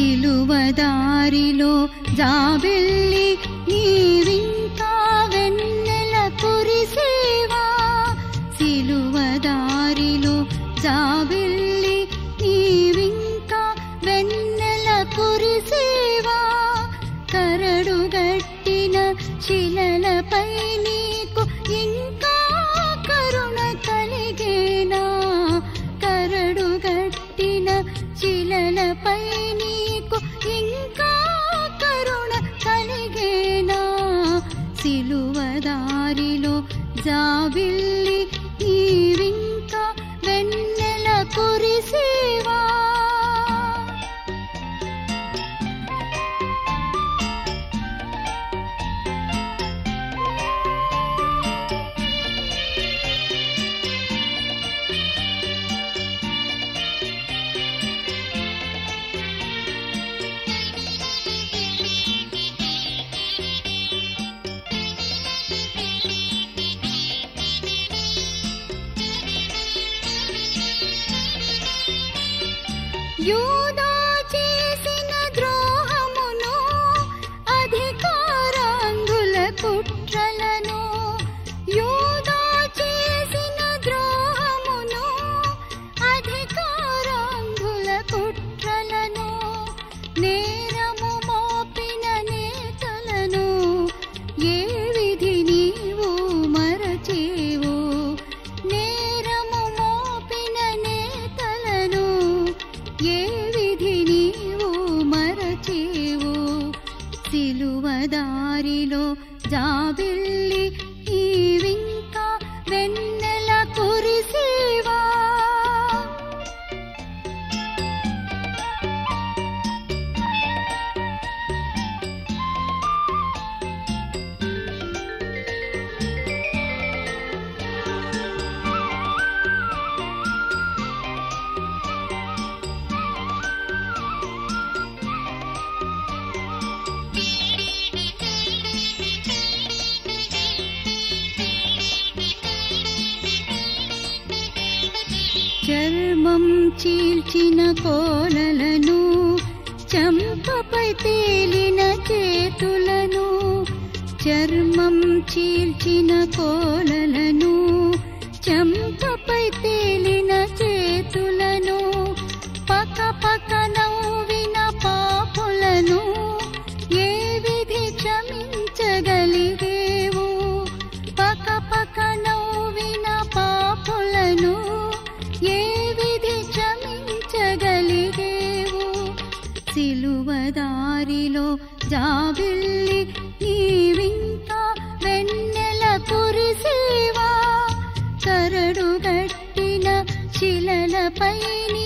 సిలువదారిలో జాబిల్లి నీవింకా వెన్నెల కురిసేవా సిలువదారిలో జాబిల్లి నీవింకా వెన్నెల కురిసేవా కరడుగట్టిన శిలలపై నీకు ఇంకా కరుణ కలిగేనా కరడుగట్టిన శిలలపై నీకు ఇంకా కరుణ కలిగేనా సిలువదారిలో జాబిల్లి నీవింకా వెన్నెల కురిసేవా యూదా చేసిన ద్రోహమును అధికారాంగుల కుట్రలను యూదా చేసిన ద్రోహమును అధికారాంగుల కుట్రలను నేరము మోపిన నేతలను ఏ విధి నీవు మరచేవు నేరము మోపిన నేతలను ఏ విధి నీవు మరచేవు సిలువదారిలో జాబిల్లి నీవింకా వెన్నెల కురిసేవా చర్మం చీల్చిన కోలలను చంపపై తేలిన చేతులను చర్మం చీల్చిన కోలలను చంపపై తేలిన చేతులను పక పక నవ్విన పాపులను ఏ విధి క్షమించగలిగేవు పక పక నవ్విన పాపులను ఏ విధి క్షమించగలిగేవు సిలువదారిలో జాబిల్లి నీవింకా వెన్నెల కురిసేవా కరడుగట్టిన శిలలపై నీ